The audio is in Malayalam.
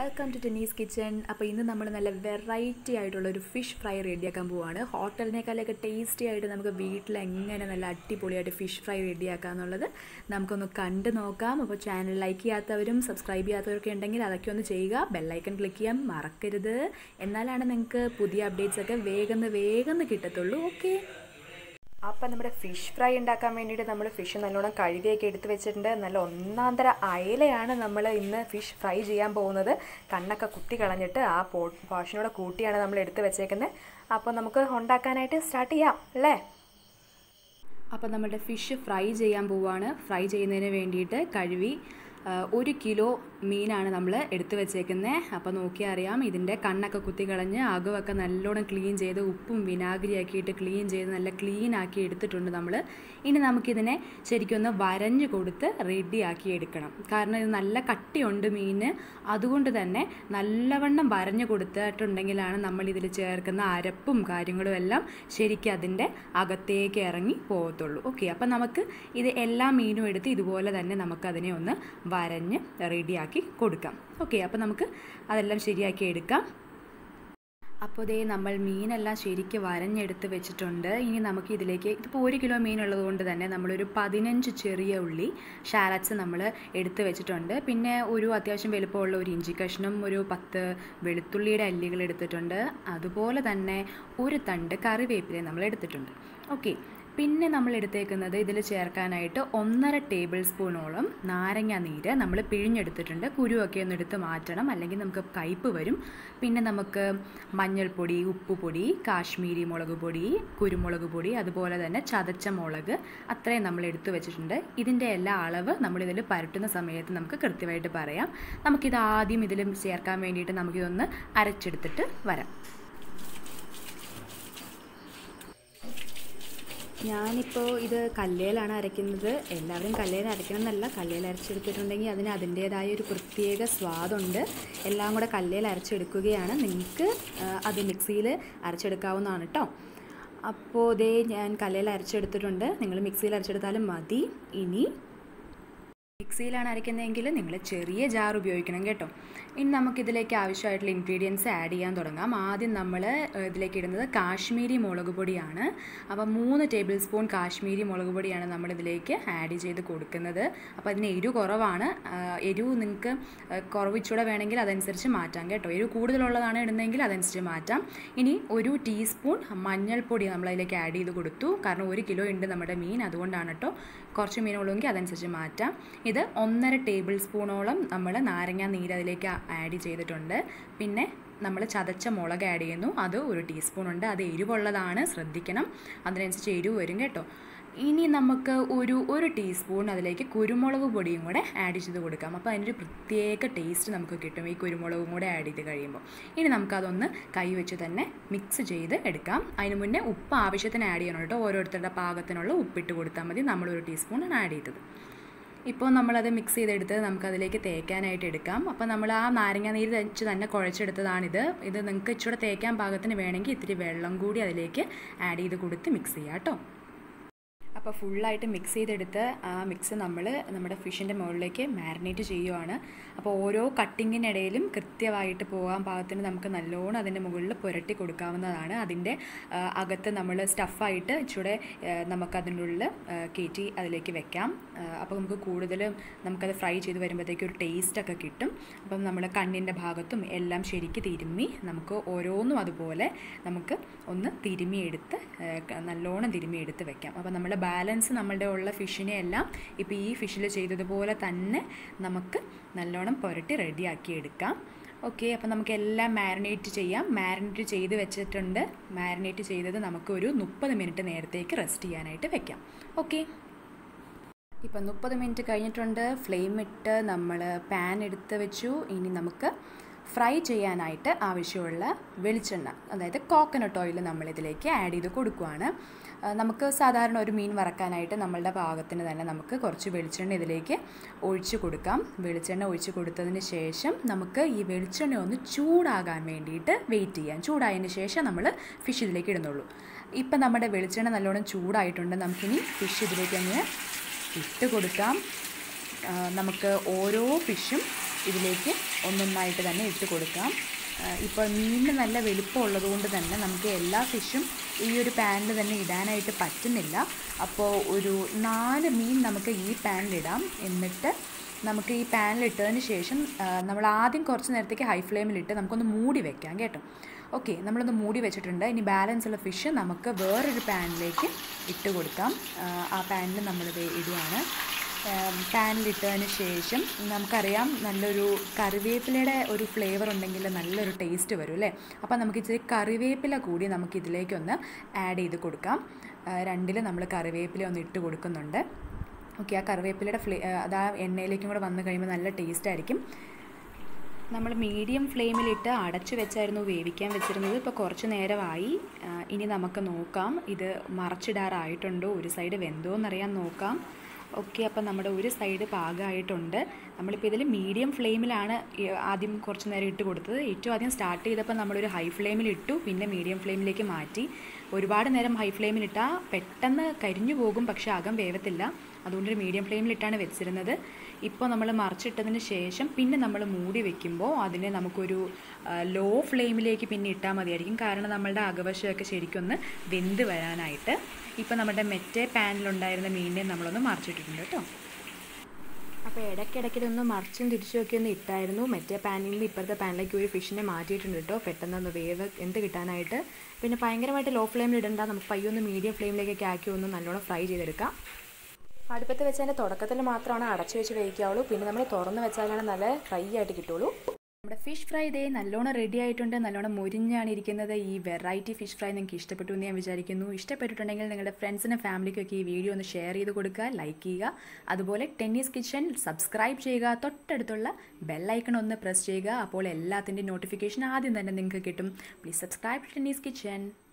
വെൽക്കം ടു ടെന്നീസ് കിച്ചൺ അപ്പോൾ ഇന്ന് നമ്മൾ നല്ല വെറൈറ്റി ആയിട്ടുള്ള ഒരു ഫിഷ് ഫ്രൈ റെഡിയാക്കാൻ പോവാണ് ഹോട്ടലിനേക്കാളൊക്കെ ടേസ്റ്റി ആയിട്ട് നമുക്ക് വീട്ടിൽ എങ്ങനെ നല്ല അടിപൊളിയായിട്ട് ഫിഷ് ഫ്രൈ റെഡിയാക്കാം എന്നുള്ളത് നമുക്കൊന്ന് കണ്ടു നോക്കാം അപ്പോൾ ചാനൽ ലൈക്ക് ചെയ്യാത്തവരും സബ്സ്ക്രൈബ് ചെയ്യാത്തവരൊക്കെ ഉണ്ടെങ്കിൽ അതൊക്കെ ഒന്ന് ചെയ്യുക ബെല്ലൈക്കൺ ക്ലിക്ക് ചെയ്യാൻ മറക്കരുത് എന്നാലാണ് നിങ്ങൾക്ക് പുതിയ അപ്ഡേറ്റ്സ് ഒക്കെ വേഗം വേഗം കിട്ടത്തുള്ളൂ ഓക്കെ അപ്പം നമ്മുടെ ഫിഷ് ഫ്രൈ ഉണ്ടാക്കാൻ വേണ്ടിയിട്ട് നമ്മൾ ഫിഷ് നല്ലോണം കഴുകിയൊക്കെ എടുത്ത് വെച്ചിട്ടുണ്ട് നല്ല ഒന്നാന്തര അയലയാണ് നമ്മൾ ഇന്ന് ഫിഷ് ഫ്രൈ ചെയ്യാൻ പോകുന്നത് കണ്ണൊക്കെ കുത്തി കളഞ്ഞിട്ട് ആ പോ പോഷനോടെ കൂട്ടിയാണ് നമ്മൾ എടുത്ത് വെച്ചേക്കുന്നത് അപ്പോൾ നമുക്ക് ഉണ്ടാക്കാനായിട്ട് സ്റ്റാർട്ട് ചെയ്യാം അല്ലേ അപ്പോൾ നമ്മുടെ ഫിഷ് ഫ്രൈ ചെയ്യാൻ പോവുകയാണ് ഫ്രൈ ചെയ്യുന്നതിന് വേണ്ടിയിട്ട് കഴുകി ഒരു കിലോ മീനാണ് നമ്മൾ എടുത്തു വെച്ചേക്കുന്നത് അപ്പോൾ നോക്കിയാൽ അറിയാം ഇതിൻ്റെ കണ്ണൊക്കെ കുത്തി കളഞ്ഞ് അകമൊക്കെ നല്ലോണം ക്ലീൻ ചെയ്ത് ഉപ്പും വിനാഗിരിയാക്കിയിട്ട് ക്ലീൻ ചെയ്ത് നല്ല ക്ലീൻ ആക്കി എടുത്തിട്ടുണ്ട് നമ്മൾ ഇനി നമുക്കിതിനെ ശരിക്കും ഒന്ന് വരഞ്ഞ് കൊടുത്ത് റെഡിയാക്കി എടുക്കണം കാരണം ഇത് നല്ല കട്ടിയുണ്ട് മീന് അതുകൊണ്ട് തന്നെ നല്ലവണ്ണം വരഞ്ഞ് കൊടുത്തിട്ടുണ്ടെങ്കിലാണ് നമ്മൾ ഇതിൽ ചേർക്കുന്ന അരപ്പും കാര്യങ്ങളും എല്ലാം ശരിക്കും അതിൻ്റെ അകത്തേക്ക് ഇറങ്ങി പോകത്തുള്ളൂ ഓക്കെ അപ്പം നമുക്ക് ഇത് എല്ലാ മീനും എടുത്ത് ഇതുപോലെ തന്നെ നമുക്കതിനെ ഒന്ന് വരഞ്ഞ് റെഡിയാക്കി കൊടുക്കാം ഓക്കെ അപ്പോൾ നമുക്ക് അതെല്ലാം ശരിയാക്കി എടുക്കാം അപ്പോൾ ഇതേ നമ്മൾ മീനെല്ലാം ശരിക്ക് വരഞ്ഞെടുത്ത് വെച്ചിട്ടുണ്ട് ഇനി നമുക്ക് ഇതിലേക്ക് ഇതിപ്പോൾ ഒരു കിലോ മീൻ ഉള്ളതുകൊണ്ട് തന്നെ നമ്മളൊരു പതിനഞ്ച് ചെറിയ ഉള്ളി ഷാലറ്റ്സ് നമ്മൾ എടുത്ത് വെച്ചിട്ടുണ്ട് പിന്നെ ഒരു അത്യാവശ്യം വലുപ്പമുള്ള ഒരു ഇഞ്ചി കഷ്ണം ഒരു പത്ത് വെളുത്തുള്ളിയുടെ അല്ലികൾ എടുത്തിട്ടുണ്ട് അതുപോലെ തന്നെ ഒരു തണ്ട് കറിവേപ്പില നമ്മൾ എടുത്തിട്ടുണ്ട് ഓക്കെ പിന്നെ നമ്മൾ എടുത്തേക്കുന്നത് ഇതിൽ ചേർക്കാനായിട്ട് ഒന്നര ടേബിൾ സ്പൂണോളം നാരങ്ങ നീര് നമ്മൾ പിഴിഞ്ഞെടുത്തിട്ടുണ്ട് കുരുവൊക്കെ ഒന്ന് എടുത്ത് മാറ്റണം അല്ലെങ്കിൽ നമുക്ക് കയ്പ്പ് വരും പിന്നെ നമുക്ക് മഞ്ഞൾപ്പൊടി ഉപ്പുപൊടി കാശ്മീരി മുളക് പൊടി കുരുമുളക് പൊടി അതുപോലെ തന്നെ ചതച്ച മുളക് അത്രയും നമ്മൾ എടുത്തു വെച്ചിട്ടുണ്ട് ഇതിൻ്റെ എല്ലാ അളവ് നമ്മളിതിൽ പരട്ടുന്ന സമയത്ത് നമുക്ക് കൃത്യമായിട്ട് പറയാം നമുക്കിത് ആദ്യം ഇതിൽ ചേർക്കാൻ വേണ്ടിയിട്ട് നമുക്കിതൊന്ന് അരച്ചെടുത്തിട്ട് വരാം ഞാനിപ്പോൾ ഇത് കല്ലേലാണ് അരയ്ക്കുന്നത് എല്ലാവരും കല്ലേൽ അരയ്ക്കണം എന്നല്ല കല്ലേൽ അരച്ചെടുത്തിട്ടുണ്ടെങ്കിൽ അതിന് അതിൻ്റേതായ ഒരു പ്രത്യേക സ്വാദുണ്ട് എല്ലാം കൂടെ കല്ലേൽ അരച്ചെടുക്കുകയാണ് നിങ്ങൾക്ക് അത് മിക്സിയിൽ അരച്ചെടുക്കാവുന്നതാണ് കേട്ടോ അപ്പോൾ ഇതേ ഞാൻ കല്ലേൽ അരച്ചെടുത്തിട്ടുണ്ട് നിങ്ങൾ മിക്സിയിൽ അരച്ചെടുത്താലും മതി ഇനി മിക്സിയിലാണ് അരയ്ക്കുന്നതെങ്കിൽ നിങ്ങൾ ചെറിയ ജാർ ഉപയോഗിക്കണം കേട്ടോ ഇനി നമുക്കിതിലേക്ക് ആവശ്യമായിട്ടുള്ള ഇൻഗ്രീഡിയൻസ് ആഡ് ചെയ്യാൻ തുടങ്ങാം ആദ്യം നമ്മൾ ഇതിലേക്ക് ഇടുന്നത് കാശ്മീരി മുളക് പൊടിയാണ് അപ്പോൾ മൂന്ന് ടേബിൾ സ്പൂൺ കാശ്മീരി മുളക് പൊടിയാണ് നമ്മളിതിലേക്ക് ആഡ് ചെയ്ത് കൊടുക്കുന്നത് അപ്പോൾ അതിന് എരിവ് കുറവാണ് എരിവ് നിങ്ങൾക്ക് കുറവിച്ചൂടെ വേണമെങ്കിൽ അതനുസരിച്ച് മാറ്റാം കേട്ടോ എരിവ് കൂടുതലുള്ളതാണ് ഇടുന്നതെങ്കിൽ അതനുസരിച്ച് മാറ്റാം ഇനി ഒരു ടീസ്പൂൺ മഞ്ഞൾപ്പൊടി നമ്മൾ അതിലേക്ക് ആഡ് ചെയ്ത് കൊടുത്തു കാരണം ഒരു കിലോ ഉണ്ട് നമ്മുടെ മീൻ അതുകൊണ്ടാണ് കേട്ടോ കുറച്ച് മീനുള്ളൂവെങ്കിൽ അതനുസരിച്ച് മാറ്റാം ഇത് ഒന്നര ടേബിൾ സ്പൂണോളം നമ്മൾ നാരങ്ങ നീര് അതിലേക്ക് ആഡ് ചെയ്തിട്ടുണ്ട് പിന്നെ നമ്മൾ ചതച്ച മുളക് ആഡ് ചെയ്യുന്നു അത് ഒരു ടീസ്പൂൺ ഉണ്ട് അത് എരിവുള്ളതാണ് ശ്രദ്ധിക്കണം അതിനനുസരിച്ച് എരിവ് വരും കേട്ടോ ഇനി നമുക്ക് ഒരു ഒരു ടീസ്പൂൺ അതിലേക്ക് കുരുമുളക് പൊടിയും കൂടെ ആഡ് ചെയ്ത് കൊടുക്കാം അപ്പോൾ അതിനൊരു പ്രത്യേക ടേസ്റ്റ് നമുക്ക് കിട്ടും ഈ കുരുമുളകും കൂടെ ആഡ് ചെയ്ത് കഴിയുമ്പോൾ ഇനി നമുക്കതൊന്ന് കൈ വെച്ച് തന്നെ മിക്സ് ചെയ്ത് എടുക്കാം അതിന് മുന്നേ ഉപ്പ് ആവശ്യത്തിന് ആഡ് ചെയ്യണം കേട്ടോ ഓരോരുത്തരുടെ പാകത്തിനുള്ള ഉപ്പിട്ട് കൊടുത്താൽ മതി നമ്മളൊരു ടീസ്പൂണാണ് ആഡ് ചെയ്തത് ഇപ്പോൾ നമ്മളത് മിക്സ് ചെയ്തെടുത്ത് നമുക്കതിലേക്ക് തേക്കാനായിട്ട് എടുക്കാം അപ്പോൾ നമ്മൾ ആ നാരങ്ങ നീര് വെച്ച് തന്നെ കുഴച്ചെടുത്തതാണിത് ഇത് നിങ്ങൾക്ക് ഇച്ചിരി തേക്കാൻ പാകത്തിന് വേണമെങ്കിൽ ഇത്തിരി വെള്ളം കൂടി അതിലേക്ക് ആഡ് ചെയ്ത് കൊടുത്ത് മിക്സ് ചെയ്യാം കേട്ടോ അപ്പോൾ ഫുള്ളായിട്ട് മിക്സ് ചെയ്തെടുത്ത് ആ മിക്സ് നമ്മൾ നമ്മുടെ ഫിഷിൻ്റെ മുകളിലേക്ക് മാരിനേറ്റ് ചെയ്യുവാണ് അപ്പോൾ ഓരോ കട്ടിങ്ങിനിടയിലും കൃത്യമായിട്ട് പോകാൻ പാകത്തിന് നമുക്ക് നല്ലോണം അതിൻ്റെ മുകളിൽ പുരട്ടി കൊടുക്കാവുന്നതാണ് അതിൻ്റെ അകത്ത് നമ്മൾ സ്റ്റഫായിട്ട് ഇച്ചിടെ നമുക്കതിൻ്റെ ഉള്ളിൽ കയറ്റി അതിലേക്ക് വെക്കാം അപ്പോൾ നമുക്ക് കൂടുതലും നമുക്കത് ഫ്രൈ ചെയ്ത് വരുമ്പോഴത്തേക്ക് ഒരു ടേസ്റ്റൊക്കെ കിട്ടും അപ്പം നമ്മൾ കണ്ണിൻ്റെ ഭാഗത്തും എല്ലാം ശരിക്ക് തിരുമ്മി നമുക്ക് ഓരോന്നും അതുപോലെ നമുക്ക് ഒന്ന് തിരുമ്മിയെടുത്ത് നല്ലോണം തിരുമ്മിയെടുത്ത് വെക്കാം അപ്പോൾ നമ്മൾ ബാലൻസ് നമ്മളുടെ ഉള്ള ഫിഷിനെ എല്ലാം ഇപ്പോൾ ഈ ഫിഷിൽ ചെയ്തതുപോലെ തന്നെ നമുക്ക് നല്ലോണം പുരട്ടി റെഡിയാക്കി എടുക്കാം ഓക്കെ അപ്പോൾ നമുക്ക് എല്ലാം മാരിനേറ്റ് ചെയ്യാം മാരിനേറ്റ് ചെയ്ത് വെച്ചിട്ടുണ്ട് മാരിനേറ്റ് ചെയ്തത് നമുക്ക് ഒരു മുപ്പത് മിനിറ്റ് നേരത്തേക്ക് റെസ്റ്റ് ചെയ്യാനായിട്ട് വെക്കാം ഓക്കെ ഇപ്പം മുപ്പത് മിനിറ്റ് കഴിഞ്ഞിട്ടുണ്ട് ഫ്ലെയിം ഇട്ട് നമ്മൾ പാൻ എടുത്ത് വെച്ചു ഇനി നമുക്ക് ഫ്രൈ ചെയ്യാനായിട്ട് ആവശ്യമുള്ള വെളിച്ചെണ്ണ അതായത് കോക്കനട്ട് ഓയിൽ നമ്മളിതിലേക്ക് ആഡ് ചെയ്ത് കൊടുക്കുകയാണ് നമുക്ക് സാധാരണ ഒരു മീൻ വറക്കാനായിട്ട് നമ്മളുടെ പാകത്തിന് തന്നെ നമുക്ക് കുറച്ച് വെളിച്ചെണ്ണ ഇതിലേക്ക് ഒഴിച്ച് കൊടുക്കാം വെളിച്ചെണ്ണ ഒഴിച്ച് കൊടുത്തതിന് ശേഷം നമുക്ക് ഈ വെളിച്ചെണ്ണ ഒന്ന് ചൂടാകാൻ വേണ്ടിയിട്ട് വെയിറ്റ് ചെയ്യാം ചൂടായതിന് ശേഷം നമ്മൾ ഫിഷ് ഇതിലേക്ക് ഇടുന്നുള്ളൂ ഇപ്പം നമ്മുടെ വെളിച്ചെണ്ണ നല്ലോണം ചൂടായിട്ടുണ്ട് നമുക്കിനി ഫിഷ് ഇതിലേക്ക് അങ്ങ് ഇട്ട് കൊടുക്കാം നമുക്ക് ഓരോ ഫിഷും ഇതിലേക്ക് ഒന്നൊന്നായിട്ട് തന്നെ ഇട്ട് കൊടുക്കാം ഇപ്പോൾ മീനിന് നല്ല വലിപ്പമുള്ളത് കൊണ്ട് തന്നെ നമുക്ക് എല്ലാ ഫിഷും ഈ ഒരു പാനിൽ തന്നെ ഇടാനായിട്ട് പറ്റുന്നില്ല അപ്പോൾ ഒരു നാല് മീൻ നമുക്ക് ഈ പാനിലിടാം എന്നിട്ട് നമുക്ക് ഈ പാനിലിട്ടതിന് ശേഷം നമ്മൾ ആദ്യം കുറച്ച് നേരത്തേക്ക് ഹൈ ഫ്ലെയിമിലിട്ട് നമുക്കൊന്ന് മൂടി വെക്കാം കേട്ടോ ഓക്കെ നമ്മളൊന്ന് മൂടി വെച്ചിട്ടുണ്ട് ഇനി ബാലൻസ് ഉള്ള ഫിഷ് നമുക്ക് വേറൊരു പാനിലേക്ക് ഇട്ട് കൊടുക്കാം ആ പാനിൽ നമ്മളിത് ഇടുകയാണ് പാനിലിട്ടതിന് ശേഷം നമുക്കറിയാം നല്ലൊരു കറിവേപ്പിലയുടെ ഒരു ഫ്ലേവർ ഉണ്ടെങ്കിൽ നല്ലൊരു ടേസ്റ്റ് വരും അല്ലേ അപ്പോൾ നമുക്ക് ഇച്ചിരി കറിവേപ്പില കൂടി നമുക്ക് ഇതിലേക്കൊന്ന് ആഡ് ചെയ്ത് കൊടുക്കാം രണ്ടിൽ നമ്മൾ കറിവേപ്പില ഒന്ന് ഇട്ട് കൊടുക്കുന്നുണ്ട് ഓക്കെ ആ കറിവേപ്പിലയുടെ ഫ്ലേ അത് ആ എണ്ണയിലേക്കും കൂടെ വന്നു കഴിയുമ്പോൾ നല്ല ടേസ്റ്റ് ആയിരിക്കും നമ്മൾ മീഡിയം ഫ്ലെയിമിലിട്ട് അടച്ചു വെച്ചായിരുന്നു വേവിക്കാൻ വെച്ചിരുന്നത് ഇപ്പോൾ കുറച്ച് നേരമായി ഇനി നമുക്ക് നോക്കാം ഇത് മറച്ചിടാറായിട്ടുണ്ടോ ഒരു സൈഡ് വെന്തോ എന്നറിയാൻ നോക്കാം ഓക്കെ അപ്പം നമ്മുടെ ഒരു സൈഡ് പാകമായിട്ടുണ്ട് നമ്മളിപ്പോൾ ഇതിൽ മീഡിയം ഫ്ലെയിമിലാണ് ആദ്യം കുറച്ച് നേരം ഇട്ട് കൊടുത്തത് ഏറ്റവും ആദ്യം സ്റ്റാർട്ട് ചെയ്തപ്പോൾ നമ്മളൊരു ഹൈ ഫ്ലെയിമിൽ ഇട്ടു പിന്നെ മീഡിയം ഫ്ലെയിമിലേക്ക് മാറ്റി ഒരുപാട് നേരം ഹൈ ഫ്ലെയിമിലിട്ടാൽ പെട്ടെന്ന് കരിഞ്ഞു പോകും പക്ഷേ അകം വേവത്തില്ല അതുകൊണ്ടൊരു മീഡിയം ഫ്ലെയിമിലിട്ടാണ് വെച്ചിരുന്നത് ഇപ്പോൾ നമ്മൾ മറിച്ചിട്ടതിന് ശേഷം പിന്നെ നമ്മൾ മൂടി വെക്കുമ്പോൾ അതിനെ നമുക്കൊരു ലോ ഫ്ലെയിമിലേക്ക് പിന്നെ ഇട്ടാൽ മതിയായിരിക്കും കാരണം നമ്മളുടെ അകവശമൊക്കെ ശരിക്കൊന്ന് വെന്ത് വരാനായിട്ട് ഇപ്പോൾ നമ്മുടെ മെറ്റേ പാനിലുണ്ടായിരുന്ന മീനിനെ നമ്മളൊന്ന് മറിച്ചിട്ടിട്ടുണ്ട് കേട്ടോ അപ്പോൾ ഇടയ്ക്കിടയ്ക്ക് ഇതൊന്ന് മറിച്ചും തിരിച്ചും ഒക്കെ ഒന്ന് ഇട്ടായിരുന്നു മറ്റേ പാനിൽ നിന്ന് ഇപ്പോഴത്തെ പാനിലേക്ക് ഒരു ഫിഷിനെ മാറ്റിയിട്ടുണ്ട് കേട്ടോ പെട്ടെന്ന് ഒന്ന് വേവ് എന്ത് കിട്ടാനായിട്ട് പിന്നെ ഭയങ്കരമായിട്ട് ലോ ഫ്ലെയിമിൽ ഇടണ്ട നമുക്ക് പയ്യൊന്ന് മീഡിയം ഫ്ലെയിമിലേക്കൊക്കെ ആക്കി ഒന്ന് നല്ലോണം ഫ്രൈ ചെയ്തെടുക്കാം അടുപ്പത്ത് വെച്ചതിൻ്റെ തുടക്കത്തിൽ മാത്രമാണ് അടച്ചു വെച്ച് വേവിക്കാവുള്ളൂ പിന്നെ നമ്മൾ തുറന്ന് വെച്ചാലാണ് നല്ല ഫ്രൈ ആയിട്ട് കിട്ടുള്ളൂ നമ്മുടെ ഫിഷ് ഫ്രൈ ഇതേ നല്ലോണം റെഡി ആയിട്ടുണ്ട് നല്ലോണം മുരിഞ്ഞാണ് ഇരിക്കുന്നത് ഈ വെറൈറ്റി ഫിഷ് ഫ്രൈ നിങ്ങൾക്ക് ഇഷ്ടപ്പെട്ടു എന്ന് ഞാൻ വിചാരിക്കുന്നു ഇഷ്ടപ്പെട്ടിട്ടുണ്ടെങ്കിൽ നിങ്ങളുടെ ഫ്രണ്ട്സിനും ഫാമിലിക്കൊക്കെ ഈ വീഡിയോ ഒന്ന് ഷെയർ ചെയ്ത് കൊടുക്കുക ലൈക്ക് ചെയ്യുക അതുപോലെ ടെന്നീസ് കിച്ചൺ സബ്സ്ക്രൈബ് ചെയ്യുക തൊട്ടടുത്തുള്ള ബെല്ലൈക്കൺ ഒന്ന് പ്രസ് ചെയ്യുക അപ്പോൾ എല്ലാത്തിൻ്റെയും നോട്ടിഫിക്കേഷൻ ആദ്യം തന്നെ നിങ്ങൾക്ക് കിട്ടും പ്ലീസ് സബ്സ്ക്രൈബ് ടെന്നീസ് കിച്ചൺ